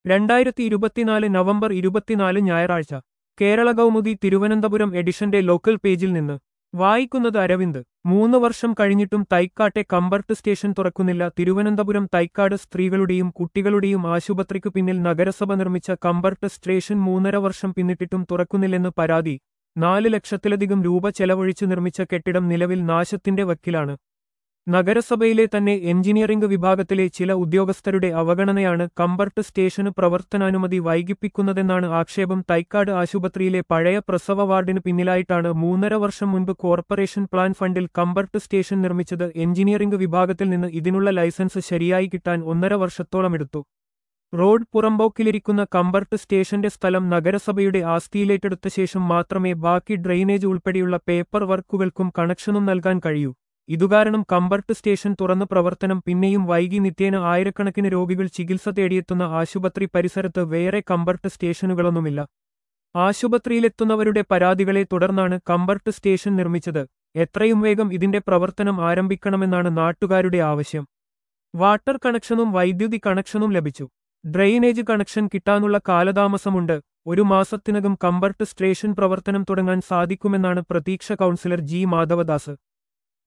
രണ്ടായിരത്തി ഇരുപത്തിനാല് നവംബർ ഇരുപത്തിനാല് ഞായറാഴ്ച കേരള കൗമുദി തിരുവനന്തപുരം എഡിഷന്റെ ലോക്കൽ പേജിൽ നിന്ന് വായിക്കുന്നത് അരവിന്ദ് മൂന്ന് വർഷം കഴിഞ്ഞിട്ടും തൈക്കാട്ടെ കമ്പർട്ട് സ്റ്റേഷൻ തുറക്കുന്നില്ല തിരുവനന്തപുരം തൈക്കാട് സ്ത്രീകളുടെയും കുട്ടികളുടെയും ആശുപത്രിക്കു പിന്നിൽ നഗരസഭ നിർമ്മിച്ച കമ്പർട്ട് സ്റ്റേഷൻ മൂന്നര വർഷം പിന്നിട്ടിട്ടും തുറക്കുന്നില്ലെന്ന് പരാതി നാല് ലക്ഷത്തിലധികം രൂപ ചെലവഴിച്ചു നിർമ്മിച്ച കെട്ടിടം നിലവിൽ നാശത്തിന്റെ വക്കിലാണ് നഗരസഭയിലെ തന്നെ എഞ്ചിനീയറിംഗ് വിഭാഗത്തിലെ ചില ഉദ്യോഗസ്ഥരുടെ അവഗണനയാണ് കമ്പർട്ട് സ്റ്റേഷന് പ്രവർത്തനാനുമതി വൈകിപ്പിക്കുന്നതെന്നാണ് ആക്ഷേപം തൈക്കാട് ആശുപത്രിയിലെ പഴയ പ്രസവ വാർഡിന് പിന്നിലായിട്ടാണ് മൂന്നര വർഷം മുൻപ് കോർപ്പറേഷൻ പ്ലാൻ ഫണ്ടിൽ കമ്പർട്ട് സ്റ്റേഷൻ നിർമ്മിച്ചത് എഞ്ചിനീയറിംഗ് വിഭാഗത്തിൽ നിന്ന് ഇതിനുള്ള ലൈസൻസ് ശരിയായി കിട്ടാൻ ഒന്നര വർഷത്തോളമെടുത്തു റോഡ് പുറമ്പോക്കിലിരിക്കുന്ന കമ്പർട്ട് സ്റ്റേഷന്റെ സ്ഥലം നഗരസഭയുടെ ആസ്തിയിലേറ്റെടുത്ത ശേഷം മാത്രമേ ബാക്കി ഡ്രെയിനേജ് ഉൾപ്പെടെയുള്ള പേപ്പർ വർക്കുകൾക്കും കണക്ഷനും നൽകാൻ കഴിയൂ ഇതുകാരണം കമ്പർട്ട് സ്റ്റേഷൻ തുറന്ന പ്രവർത്തനം പിന്നെയും വൈകി നിത്യേന ആയിരക്കണക്കിന് രോഗികൾ ചികിത്സ തേടിയെത്തുന്ന ആശുപത്രി പരിസരത്ത് വേറെ കമ്പർട്ട് സ്റ്റേഷനുകളൊന്നുമില്ല ആശുപത്രിയിലെത്തുന്നവരുടെ പരാതികളെ തുടർന്നാണ് കമ്പർട്ട് സ്റ്റേഷൻ നിർമ്മിച്ചത് എത്രയും വേഗം ഇതിന്റെ പ്രവർത്തനം ആരംഭിക്കണമെന്നാണ് നാട്ടുകാരുടെ ആവശ്യം വാട്ടർ കണക്ഷനും വൈദ്യുതി കണക്ഷനും ലഭിച്ചു ഡ്രെയിനേജ് കണക്ഷൻ കിട്ടാനുള്ള കാലതാമസമുണ്ട് ഒരു മാസത്തിനകം കമ്പർട്ട് സ്റ്റേഷൻ പ്രവർത്തനം തുടങ്ങാൻ സാധിക്കുമെന്നാണ് പ്രതീക്ഷ കൗൺസിലർ ജി മാധവദാസ്